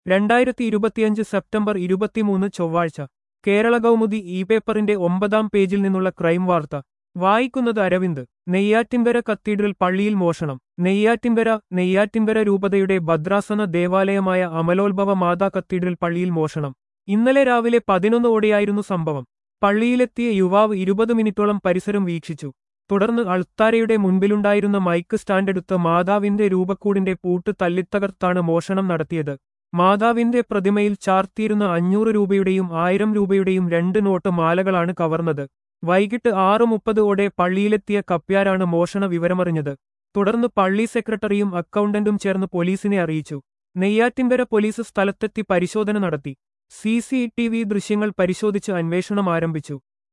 രണ്ടായിരത്തി ഇരുപത്തിയഞ്ച് സെപ്റ്റംബർ ഇരുപത്തിമൂന്ന് ചൊവ്വാഴ്ച കേരള കൗമുദി ഇ പേപ്പറിന്റെ ഒമ്പതാം പേജിൽ നിന്നുള്ള ക്രൈം വാർത്ത വായിക്കുന്നത് അരവിന്ദ് നെയ്യാറ്റിൻകര കത്തീഡ്രൽ പള്ളിയിൽ മോഷണം നെയ്യാറ്റിൻകര നെയ്യാറ്റിൻകര രൂപതയുടെ ഭദ്രാസന ദേവാലയമായ അമലോത്ഭവ മാതാ കത്തീഡ്രൽ പള്ളിയിൽ മോഷണം ഇന്നലെ രാവിലെ പതിനൊന്നോടെയായിരുന്നു സംഭവം പള്ളിയിലെത്തിയ യുവാവ് ഇരുപത് മിനിറ്റോളം പരിസരം വീക്ഷിച്ചു തുടർന്ന് അൾത്താരയുടെ മുൻപിലുണ്ടായിരുന്ന മൈക്ക് സ്റ്റാൻഡെടുത്ത് മാതാവിന്റെ രൂപക്കൂടിന്റെ പൂട്ട് തല്ലിത്തകർത്താണ് മോഷണം നടത്തിയത് മാതാവിന്റെ പ്രതിമയിൽ ചാർത്തിയിരുന്ന അഞ്ഞൂറ് രൂപയുടെയും ആയിരം രൂപയുടെയും രണ്ട് നോട്ട് മാലകളാണ് കവർന്നത് വൈകിട്ട് ആറ് മുപ്പതോടെ പള്ളിയിലെത്തിയ കപ്യാരാണ് മോഷണ വിവരമറിഞ്ഞത് തുടർന്ന് പള്ളി സെക്രട്ടറിയും അക്കൗണ്ടന്റും ചേർന്ന് പോലീസിനെ അറിയിച്ചു നെയ്യാറ്റിൻകര പോലീസ് സ്ഥലത്തെത്തി പരിശോധന നടത്തി സി സി ടി വി ദൃശ്യങ്ങൾ പരിശോധിച്ച് അന്വേഷണം ആരംഭിച്ചു